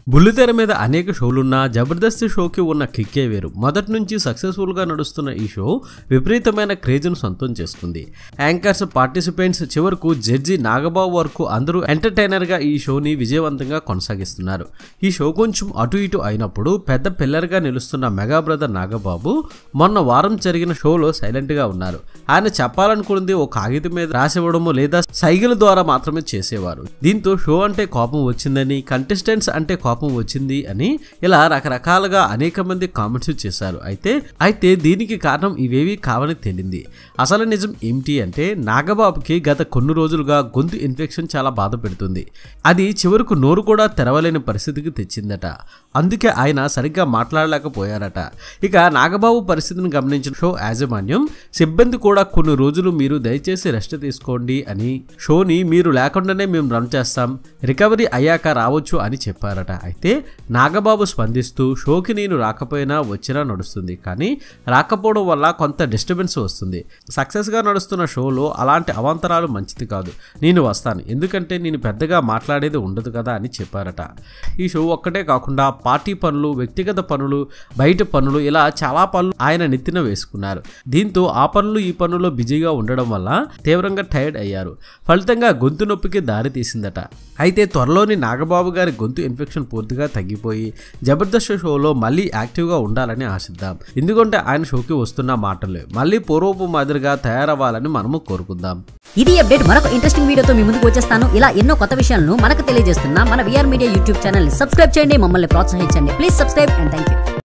బుల్లితెర మీద అనేక షోలున్నా జబర్దస్త్ షోకి ఉన్న కిక్కే వేరు మొదటి నుంచి సక్సెస్ఫుల్గా నడుస్తున్న ఈ షో విపరీతమైన క్రేజ్ను సొంతం చేసుకుంది యాంకర్స్ పార్టిసిపెంట్స్ చివరకు జడ్జి నాగబాబు వరకు అందరూ ఎంటర్టైనర్గా ఈ షోని విజయవంతంగా కొనసాగిస్తున్నారు ఈ షో కొంచెం అటు ఇటు అయినప్పుడు పెద్ద పిల్లర్గా నిలుస్తున్న మెగా బ్రదర్ నాగబాబు మొన్న వారం జరిగిన షోలో సైలెంట్గా ఉన్నారు ఆయన చెప్పాలనుకున్నది ఒక కాగితం మీద రాసివ్వడము లేదా సైగల ద్వారా మాత్రమే చేసేవారు దీంతో షో అంటే కోపం వచ్చిందని కంటెస్టెంట్స్ అంటే కోపం వచ్చింది అని ఇలా రకరకాలుగా అనేక మంది కామెంట్స్ చేశారు అయితే అయితే దీనికి కారణం ఇవేవి కావని తేలింది అసలు నిజం ఏమిటి అంటే నాగబాబుకి గత కొన్ని రోజులుగా గొంతు ఇన్ఫెక్షన్ చాలా బాధ పెడుతుంది అది చివరకు నోరు కూడా తెరవలేని పరిస్థితికి తెచ్చిందట అందుకే ఆయన సరిగ్గా మాట్లాడలేకపోయారట ఇక నాగబాబు పరిస్థితిని గమనించిన షో యాజమాన్యం సిబ్బంది కూడా కొన్ని రోజులు మీరు దయచేసి రెస్ట్ తీసుకోండి అని షోని మీరు లేకుండానే మేము రన్ చేస్తాం రికవరీ అయ్యాక రావచ్చు అని చెప్పారట అయితే నాగబాబు స్పందిస్తూ షోకి నేను రాకపోయినా వచ్చినా నడుస్తుంది కానీ రాకపోవడం వల్ల కొంత డిస్టర్బెన్స్ వస్తుంది సక్సెస్గా నడుస్తున్న షోలో అలాంటి అవాంతరాలు మంచిది కాదు నేను వస్తాను ఎందుకంటే నేను పెద్దగా మాట్లాడేది ఉండదు కదా అని చెప్పారట ఈ షో ఒక్కటే కాకుండా పార్టీ పనులు వ్యక్తిగత పనులు బయట పనులు ఇలా చాలా పనులు ఆయన నెత్తిన వేసుకున్నారు దీంతో ఆ పనులు ఈ పనుల్లో బిజీగా ఉండడం వల్ల తీవ్రంగా టైర్డ్ అయ్యారు ఫలితంగా గొంతు నొప్పికి దారి తీసిందట అయితే త్వరలోని నాగబాబు గారి గొంతు ఇన్ఫెక్షన్ పూర్తిగా తగ్గిపోయి జబర్దస్త్ షోలో మళ్ళీ యాక్టివ్గా ఉండాలని ఆశిద్దాం ఎందుకంటే ఆయన షోకి వస్తున్న మాటలే మళ్ళీ పూర్వపు మాదిరిగా తయారవ్వాలని మనము కోరుకుందాం ఇది అప్డేట్ మరొక ఇంట్రెస్టింగ్ వీడియోతో మీ ముందుకు వచ్చేస్తాను ఇలా ఎన్నో కొత్త విషయాలను మనకు తెలియజేస్తున్న మన విఆర్ మీడియా యూట్యూబ్ ఛానల్ ని సబ్స్క్రైబ్ చేయండి మమ్మల్ని ప్రోత్సహించండి please subscribe and thank you